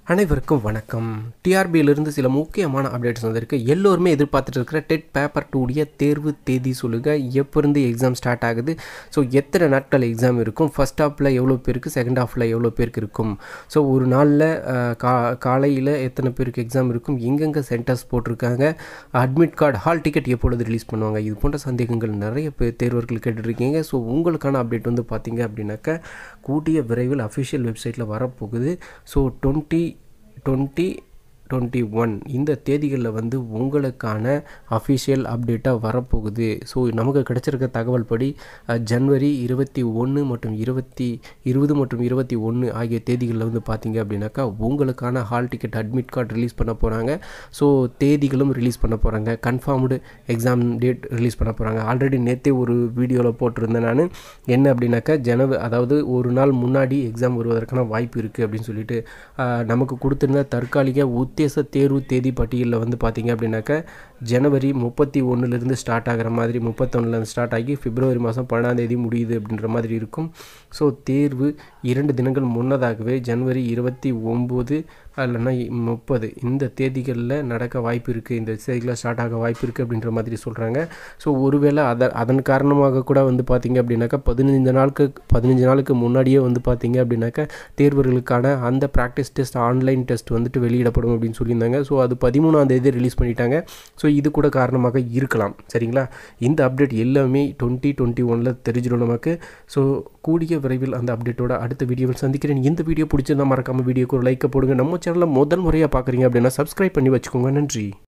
அனைவருக்கும் வணக்கம் டிஆர்பியிலிருந்து சில முக்கியமான அப்டேட்ஸ் வந்திருக்கு எல்லோருமே எதிர்பார்த்துட்டு இருக்கிற டெட் பேப்பர் டூடைய தேர்வு தேதி சொல்லுங்க எப்போ இருந்து எக்ஸாம் ஸ்டார்ட் ஆகுது ஸோ எத்தனை நாட்கள் எக்ஸாம் இருக்கும் ஃபர்ஸ்ட் ஹாஃபில் எவ்வளோ பேருக்கு செகண்ட் ஹாஃபில் எவ்வளோ பேருக்கு இருக்கும் ஸோ ஒரு நாளில் கா காலையில் எத்தனை பேருக்கு எக்ஸாம் இருக்கும் எங்கெங்கே சென்டர்ஸ் போட்டிருக்காங்க அட்மிட் கார்டு ஹால் டிக்கெட் எப்பொழுது ரிலீஸ் பண்ணுவாங்க இது போன்ற சந்தேகங்கள் நிறைய பேர் தேர்வர்கள் கேட்டுட்ருக்கீங்க ஸோ உங்களுக்கான அப்டேட் வந்து பார்த்தீங்க அப்படின்னாக்கா கூடிய விரைவில் அஃபிஷியல் வெப்சைட்டில் வரப்போகுது so twenty twenty twenty one இந்த தேதிகளில் வந்து உங்களுக்கான அஃபிஷியல் அப்டேட்டாக வரப்போகுது ஸோ நமக்கு கிடைச்சிருக்க தகவல் படி அஹ், ஜனவரி இருபத்தி ஒன்று மற்றும் இருபத்தி இருபது மற்றும் இருபத்தி ஒன்று ஆகிய தேதிகளில் வந்து பார்த்தீங்க அப்படின்னாக்கா உங்களுக்கான hall ticket admit card release பண்ண போகிறாங்க ஸோ தேதிகளும் ரிலீஸ் பண்ண போகிறாங்க கன்ஃபார்ம்டு எக்ஸாம் டேட் ரிலீஸ் பண்ண போகிறாங்க ஆல்ரெடி நேற்றே ஒரு வீடியோவில் போட்டிருந்தேன் நான் என்ன அப்படின்னாக்கா ஜனவரி அதாவது ஒரு நாள் முன்னாடி எக்ஸாம் வருவதற்கான வாய்ப்பு இருக்குது அப்படின்னு சொல்லிட்டு ஆஹ், நமக்கு கொடுத்திருந்த தற்காலிக உத்தேச தேர்வு தேதி பட்டியலில் வந்து பார்த்தீங்க அப்படின்னாக்கா ஜனவரி முப்பத்தி ஒன்றுலேருந்து ஸ்டார்ட் ஆகிற மாதிரி முப்பத்தொன்னுலேருந்து ஸ்டார்ட் ஆகி பிப்ரவரி மாதம் பன்னெண்டாம் தேதி முடியுது அப்படின்ற மாதிரி இருக்கும் ஸோ தேர்வு இரண்டு தினங்கள் முன்னதாகவே ஜனவரி இருபத்தி ஒம்பது இல்லைன்னா முப்பது இந்த தேதிகளில் நடக்க வாய்ப்பு இருக்குது இந்த தேதிகளில் ஸ்டார்ட் ஆக வாய்ப்பு இருக்குது அப்படின்ற மாதிரி சொல்கிறாங்க ஸோ ஒருவேளை அத அதன் காரணமாக கூட வந்து பார்த்தீங்க அப்படின்னாக்கா பதினஞ்சு நாளுக்கு பதினஞ்சு நாளுக்கு முன்னாடியே வந்து பார்த்தீங்க அப்படின்னாக்கா தேர்வர்களுக்கான அந்த ப்ராக்டிஸ் டெஸ்ட் ஆன்லைன் டெஸ்ட் வந்துட்டு வெளியிடப்படும் அப்படின்னு சொல்லியிருந்தாங்க ஸோ அது பதிமூணாம் தேதி ரிலீஸ் பண்ணிட்டாங்க ஸோ இது கூட காரணமாக இருக்கலாம் சரிங்களா இந்த அப்டேட் எல்லாமே டுவெண்ட்டி டுவெண்ட்டி ஒனில் தெரிஞ்சிடும் நமக்கு ஸோ கூடிய விரைவில் அந்த அப்டேட்டோட அடுத்த வீடியோவில் சந்திக்கிறேன் இந்த வீடியோ பிடிச்சிருந்தா மறக்காமல் வீடியோக்கு ஒரு லைக்கை போடுங்க நம்ம சேனலில் முதல் முறையாக பார்க்குறீங்க அப்படின்னா சப்ஸ்கிரைப் பண்ணி வச்சுக்கோங்க நன்றி